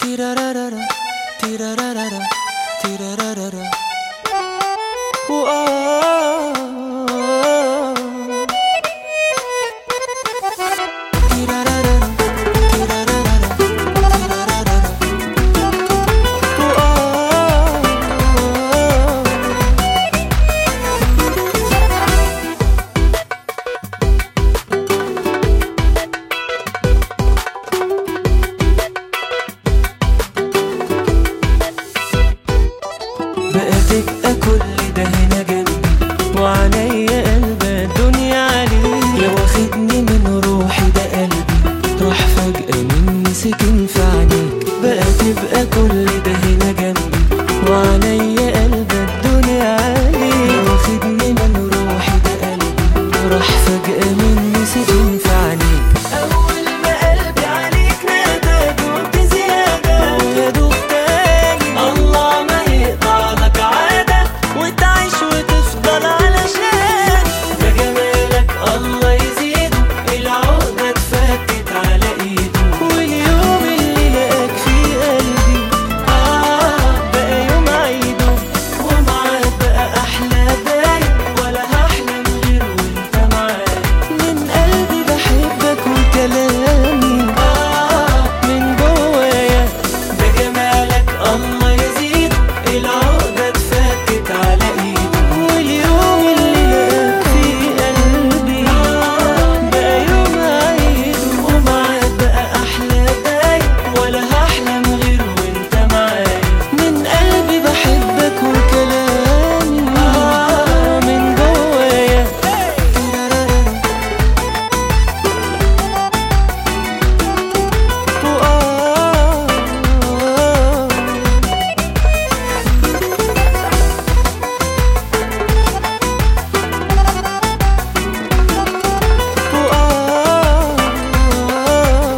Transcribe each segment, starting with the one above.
تيرارارارا تيرارارارا تيرارارارا وآه تيرارارارا تيرارارارا تيرارارارا وآه بقى تبقى كل ده هنا جنبي وعليا قلب الدنيا عليه لو واخدني من روحي ده قلبي راح فجأة مني سكن في عينيك بقى تبقى كل ده هنا جنبي وعليا قلب الدنيا عليه لو واخدني من روحي ده قلبي راح فجأة مني سكن في عينيك أول ما قلبي عليك نادى دوبت زيادة ويا دوب تاني الله ما يقطع لك عادة وتعيش وتفضل علشان ده جمالك الله يزيده العقدة اتفكت على ايده واليوم اللي لقاك فيه قلبي اه بقى يوم عيده ومعاك بقى احلى باين ولا هحلم غير وانت معايا من قلبي بحبك وكلامي آه من جوايا ده جمالك الله يزيد العقدة اتفكت على ايده واليوم اللي لقاك فيه قلبي آه بقى يوم عيده ومعاك بقى احلى باين ولا هحلم غير وانت معايا من قلبي بحبك وكلامي آه من جوايا وآه وآه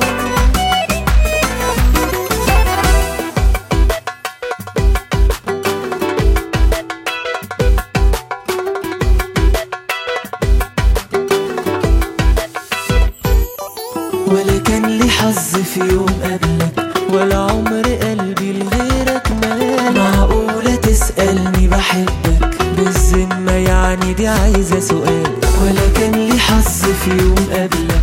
ولا كان لي حظ في يوم قبلك ولا عمر قلبي لغيرك مال معقولة تسألني بحبك بالذمة يعني دي عايزة سؤال ولا كان لي حظ في يوم قبلك